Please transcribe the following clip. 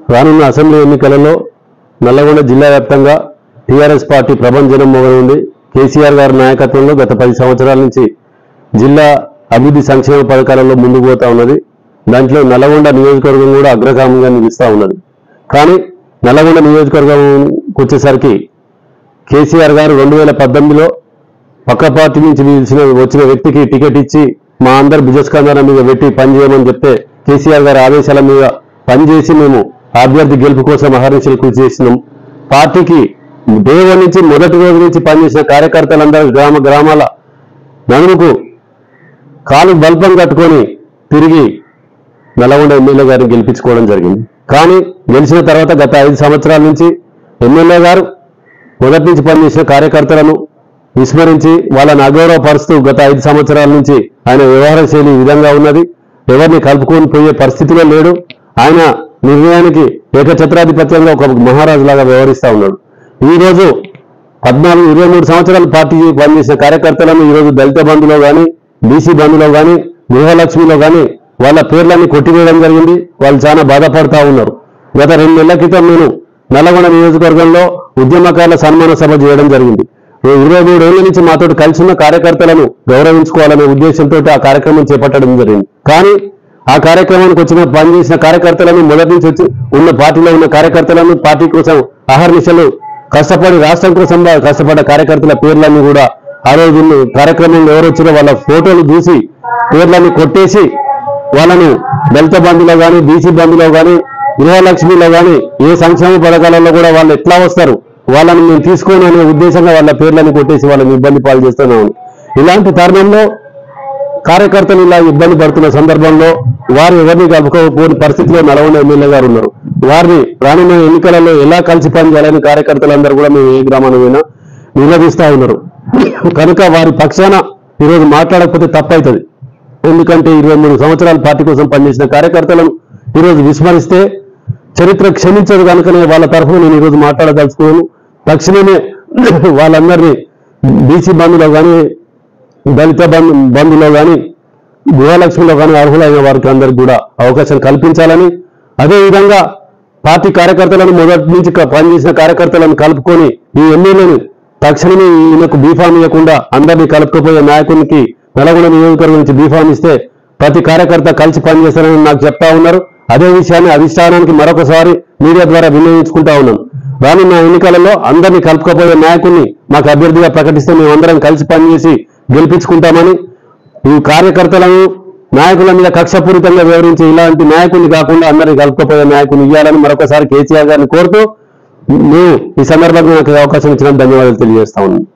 రానున్న అసెంబ్లీ ఎన్నికలలో నల్లగొండ జిల్లా వ్యాప్తంగా టీఆర్ఎస్ పార్టీ ప్రభంజనం మొదలైంది కేసీఆర్ గారి నాయకత్వంలో గత పది సంవత్సరాల నుంచి జిల్లా అభివృద్ధి సంక్షేమ పథకాలలో ముందుకు పోతా ఉన్నది దాంట్లో నల్లగొండ నియోజకవర్గం కూడా అగ్రగామంగా నిలుస్తా ఉన్నది కానీ నల్లగొండ నియోజకవర్గంకి వచ్చేసరికి కేసీఆర్ గారు రెండు వేల పద్దెనిమిదిలో పక్క పార్టీ నుంచి నిలిచిన వచ్చిన వ్యక్తికి టికెట్ ఇచ్చి మా అందరు భుజస్కంధాల మీద పెట్టి పనిచేయమని చెప్తే కేసీఆర్ గారి ఆదేశాల మీద పనిచేసి మేము అభ్యర్థి గెలుపు కోసం అహర్నిశలు కృషి చేసినాం పార్టీకి డే వన్ నుంచి మొదటి రోజు నుంచి పనిచేసిన కార్యకర్తలందరూ గ్రామ గ్రామాల నలుగుకు కాలు బల్పం కట్టుకొని తిరిగి నల్లగొండ ఎమ్మెల్యే గారిని గెలిపించుకోవడం జరిగింది కానీ గెలిచిన తర్వాత గత ఐదు సంవత్సరాల నుంచి ఎమ్మెల్యే గారు మొదటి నుంచి పనిచేసిన కార్యకర్తలను విస్మరించి వాళ్ళని అగౌరవపరుస్తూ గత ఐదు సంవత్సరాల నుంచి ఆయన వ్యవహార శైలి ఈ విధంగా ఉన్నది ఎవరిని కలుపుకొని పోయే పరిస్థితిలో లేడు ఆయన నిర్ణయానికి ఏకఛత్రాధిపత్యంగా ఒక మహారాజు లాగా వ్యవహరిస్తా ఉన్నాడు ఈ రోజు పద్నాలుగు ఇరవై మూడు సంవత్సరాలు పార్టీ పనిచేసిన కార్యకర్తలను ఈ రోజు దళిత బంధులో గాని బీసీ బంధులో గాని గృహలక్ష్మిలో గాని వాళ్ళ పేర్లన్నీ కొట్టివేయడం జరిగింది వాళ్ళు చాలా బాధపడతా ఉన్నారు గత రెండు నెలల క్రితం నేను నల్లగొండ నియోజకవర్గంలో ఉద్యమకారుల సన్మాన సభ చేయడం జరిగింది ఇరవై మూడు ఏళ్ల నుంచి మాతో కలిసి ఉన్న కార్యకర్తలను గౌరవించుకోవాలనే ఉద్దేశంతో ఆ కార్యక్రమం చేపట్టడం జరిగింది కానీ ఆ కార్యక్రమానికి వచ్చిన పనిచేసిన కార్యకర్తలను మొదటి నుంచి వచ్చి ఉన్న పార్టీలో ఉన్న కార్యకర్తలను పార్టీ కోసం అహర్నిశలు కష్టపడి రాష్ట్రం కోసం బా- కష్టపడ్డ కార్యకర్తల పేర్లన్నీ కూడా ఆ రోజు ఉన్న కార్యక్రమంలో ఎవరు వచ్చినా వాళ్ళ ఫోటోలు చూసి పేర్లన్నీ కొట్టేసి వాళ్ళను దళిత బంధులో కానీ బీసీ బంధులో కానీ గృహలక్ష్మిలో కానీ ఏ సంక్షేమ పథకాలలో కూడా వాళ్ళు ఎట్లా వస్తారు వాళ్ళని మేము తీసుకోని అనే ఉద్దేశంగా వాళ్ళ పేర్లను కొట్టేసి వాళ్ళని ఇబ్బంది పాలు చేస్తున్నాము ఇలాంటి తరుణంలో కార్యకర్తలు ఇలా ఇబ్బంది పడుతున్న సందర్భంలో వారు ఎవరిని కలుపుకోకపోని పరిస్థితిలో నల్గొండ ఎమ్మెల్యే గారు ఉన్నారు వారిని రానున్న ఎన్నికలలో ఎలా కలిసి పనిచేయాలని కార్యకర్తలందరూ కూడా మేము ఏ గ్రామాన్ని పోయినా నిలదీస్తా ఉన్నారు కనుక వారి పక్షాన ఈరోజు మాట్లాడకపోతే తప్పవుతుంది ఎందుకంటే ఇరవై మూడు సంవత్సరాల పార్టీ కోసం పనిచేసిన కార్యకర్తలను ఈరోజు విస్మరిస్తే చరిత్ర క్షమించదు కనుకనే వాళ్ళ తరఫున నేను ఈరోజు మాట్లాడదలుచుకోను తక్షణమే వాళ్ళందరినీ బీసీ బంధులో కానీ దళిత బంధు బంధులో కానీ గృహలక్ష్మిలో కానీ అర్హులైన వారికి అందరికి కూడా అవకాశం కల్పించాలని అదేవిధంగా పార్టీ కార్యకర్తలను మొదటి నుంచి క- పనిచేసిన కార్యకర్తలను కలుపుకొని ఈ ఎమ్మెల్యేను తక్షణమే ఈయనకు బీఫామ్ ఇవ్వకుండా అందరినీ కలుపుకపోయే నాయకునికి నల్గొండ నియోజకవర్గం నుంచి బీఫామ్ ఇస్తే ప్రతి కార్యకర్త కలిసి పనిచేస్తారని నాకు చెప్తా ఉన్నారు అదే విషయాన్ని అధిష్టానానికి మరొకసారి మీడియా ద్వారా వినియోగించుకుంటా ఉన్నాను రానున్న ఎన్నికలలో అందరినీ కలుపుకపోయే నాయకుడిని మాకు అభ్యర్థిగా ప్రకటిస్తే మేమందరం కలిసి పనిచేసి గెలిపించుకుంటామని ఈ కార్యకర్తలను నాయకుల మీద కక్షపూరితంగా వివరించి ఇలాంటి నాయకుల్ని కాకుండా అందరినీ కలుపుకపోయే నాయకుని ఇవ్వాలని మరొకసారి కేసీఆర్ గారిని కోరుతూ నేను ఈ సందర్భంగా నాకు అవకాశం ఇచ్చినందుకు ధన్యవాదాలు తెలియజేస్తా ఉన్నాను